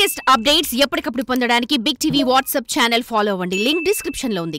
latest updates ఎప్పటికప్పుడు పొందడానికి Big TV WhatsApp channel follow అవ్వండి లింక్ డిస్క్రిప్షన్ లో ఉంది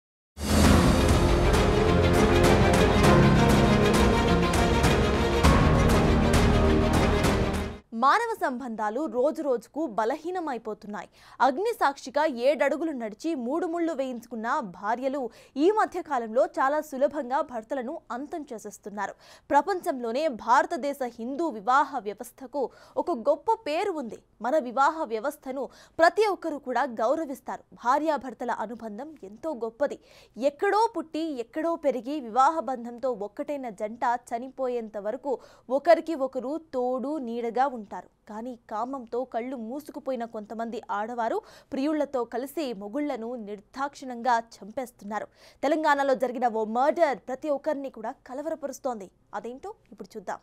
మానవ సంబంధాలు రోజురోజుకు బలహీనమైపోతున్నాయి అగ్ని సాక్షిగా ఏడడుగులు నడిచి మూడు ముళ్ళు వేయించుకున్న భార్యలు ఈ మధ్య కాలంలో చాలా సులభంగా భర్తలను అంతం చేసేస్తున్నారు ప్రపంచంలోనే భారతదేశ హిందూ వివాహ వ్యవస్థకు ఒక గొప్ప పేరు ఉంది మన వివాహ వ్యవస్థను ప్రతి ఒక్కరూ కూడా గౌరవిస్తారు భార్యాభర్తల అనుబంధం ఎంతో గొప్పది ఎక్కడో పుట్టి ఎక్కడో పెరిగి వివాహ బంధంతో ఒక్కటైన జంట చనిపోయేంత వరకు ఒకరికి ఒకరు తోడు నీడగా ఉంటారు కానీ కామంతో కళ్ళు మూసుకుపోయిన కొంతమంది ఆడవారు ప్రియుళ్లతో కలిసి మొగుళ్లను నిర్దాక్షిణంగా చంపేస్తున్నారు తెలంగాణలో జరిగిన ఓ మర్డర్ ప్రతి ఒక్కరిని కూడా కలవరపరుస్తోంది అదేంటో ఇప్పుడు చూద్దాం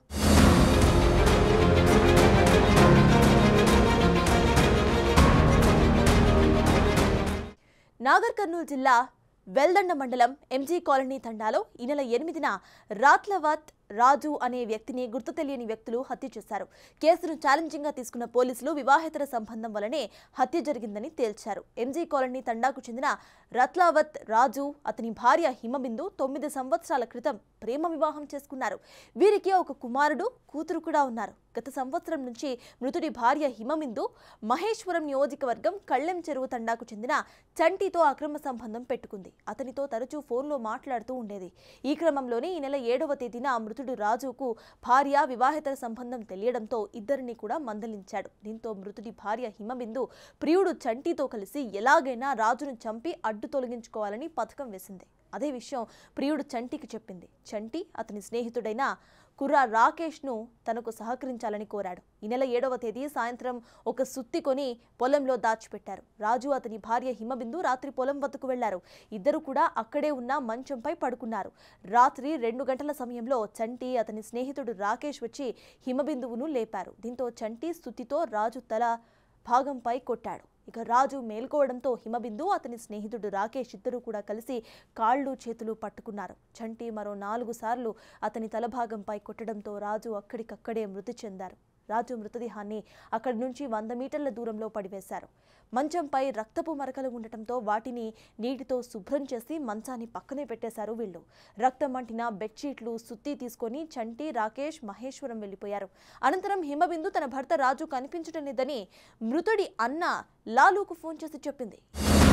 నాగర్ కర్నూలు జిల్లా వెల్దండ మండలం ఎంజీ కాలనీ తండాలో ఈ నెల ఎనిమిదిన రాత్లవత్ రాజు అనే వ్యక్తిని గుర్తు తెలియని వ్యక్తులు హత్య చేశారు కేసును ఛాలెంజింగ్ గా తీసుకున్న పోలీసులు వివాహేతర సంబంధం వలనే హత్య జరిగిందని తేల్చారు ఎంజీ కాలనీ తండాకు చెందిన రత్లావత్ రాజు అతని భార్య హిమబిందు తొమ్మిది సంవత్సరాల క్రితం ప్రేమ వివాహం చేసుకున్నారు వీరికి ఒక కుమారుడు కూతురు కూడా ఉన్నారు గత సంవత్సరం నుంచి మృతుడి భార్య హిమబిందు మహేశ్వరం నియోజకవర్గం కళ్ళెం చెరువు తండాకు చెందిన చంటితో అక్రమ సంబంధం పెట్టుకుంది అతనితో తరచూ ఫోన్లో మాట్లాడుతూ ఉండేది ఈ క్రమంలోనే ఈ నెల ఏడవ తేదీన మృతుడు రాజుకు భార్య వివాహేతర సంబంధం తెలియడంతో ఇద్దరిని కూడా మందలించాడు దీంతో మృతుడి భార్య హిమబిందు ప్రియుడు చంటితో కలిసి ఎలాగైనా రాజును చంపి అడ్డు తొలగించుకోవాలని పథకం వేసింది అదే విషయం ప్రియుడు చంటికి చెప్పింది చంటి అతని స్నేహితుడైన కుర్రా రాకేష్ను తనకు సహకరించాలని కోరాడు ఈ నెల ఏడవ తేదీ సాయంత్రం ఒక సుత్తి కొని పొలంలో దాచిపెట్టారు రాజు అతని భార్య హిమబిందు రాత్రి పొలం వద్దకు వెళ్లారు ఇద్దరు కూడా అక్కడే ఉన్న మంచంపై పడుకున్నారు రాత్రి రెండు గంటల సమయంలో చంటి అతని స్నేహితుడు రాకేష్ వచ్చి హిమబిందువును లేపారు దీంతో చంటి సుత్తితో రాజు తల భాగంపై కొట్టాడు ఇక రాజు మేల్కోవడంతో హిమబిందు అతని స్నేహితుడు రాకేష్ ఇద్దరూ కూడా కలిసి కాళ్ళు చేతులు పట్టుకున్నారు చంటి మరో నాలుగు సార్లు అతని తలభాగంపై కొట్టడంతో రాజు అక్కడికక్కడే మృతి చెందారు రాజు మృతదేహాన్ని అక్కడి నుంచి వంద మీటర్ల దూరంలో పడివేశారు మంచంపై రక్తపు మరకలు ఉండటంతో వాటిని నీటితో శుభ్రం చేసి మంచాన్ని పక్కనే పెట్టేశారు వీళ్ళు రక్తం అంటిన బెడ్షీట్లు సుత్తి తీసుకొని చంటి రాకేష్ మహేశ్వరం వెళ్ళిపోయారు అనంతరం హిమబిందు తన భర్త రాజు కనిపించడం లేదని మృతుడి అన్న లాలూకు ఫోన్ చేసి చెప్పింది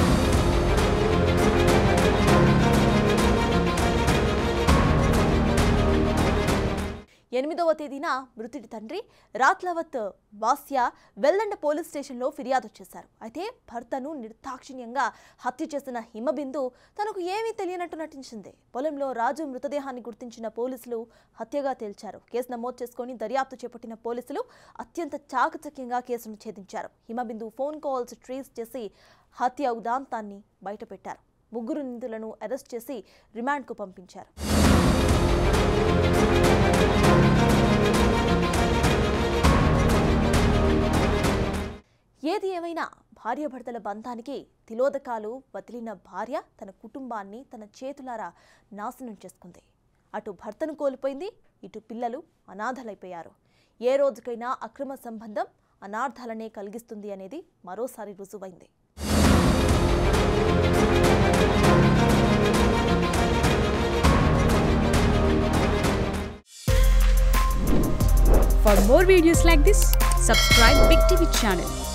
ఎనిమిదవ తేదీన మృతుడి తండ్రి రాత్లవత్ వాస్య వెల్లండ పోలీస్ స్టేషన్లో ఫిర్యాదు చేశారు అయితే భర్తను నిర్దాక్షిణ్యంగా హత్య చేసిన హిమబిందు తనకు ఏమీ తెలియనట్టు నటించింది పొలంలో రాజు మృతదేహాన్ని గుర్తించిన పోలీసులు హత్యగా తేల్చారు కేసు నమోదు చేసుకుని దర్యాప్తు చేపట్టిన పోలీసులు అత్యంత చాకచక్యంగా కేసును ఛేదించారు హిమబిందు ఫోన్ కాల్స్ ట్రేస్ చేసి హత్య ఉదాంతాన్ని బయటపెట్టారు ముగ్గురు నిందితులను అరెస్ట్ చేసి రిమాండ్కు పంపించారు ఏది ఏమైనా భార్యాభర్తల బంధానికి తిలోదకాలు వదిలిన భార్య తన కుటుంబాన్ని తన చేతులారా నాశనం చేసుకుంది అటు భర్తను కోల్పోయింది ఇటు పిల్లలు అనాథలైపోయారు ఏ రోజుకైనా అక్రమ సంబంధం అనార్థాలనే కలిగిస్తుంది అనేది మరోసారి రుజువైంది For more videos like this, subscribe Big TV channel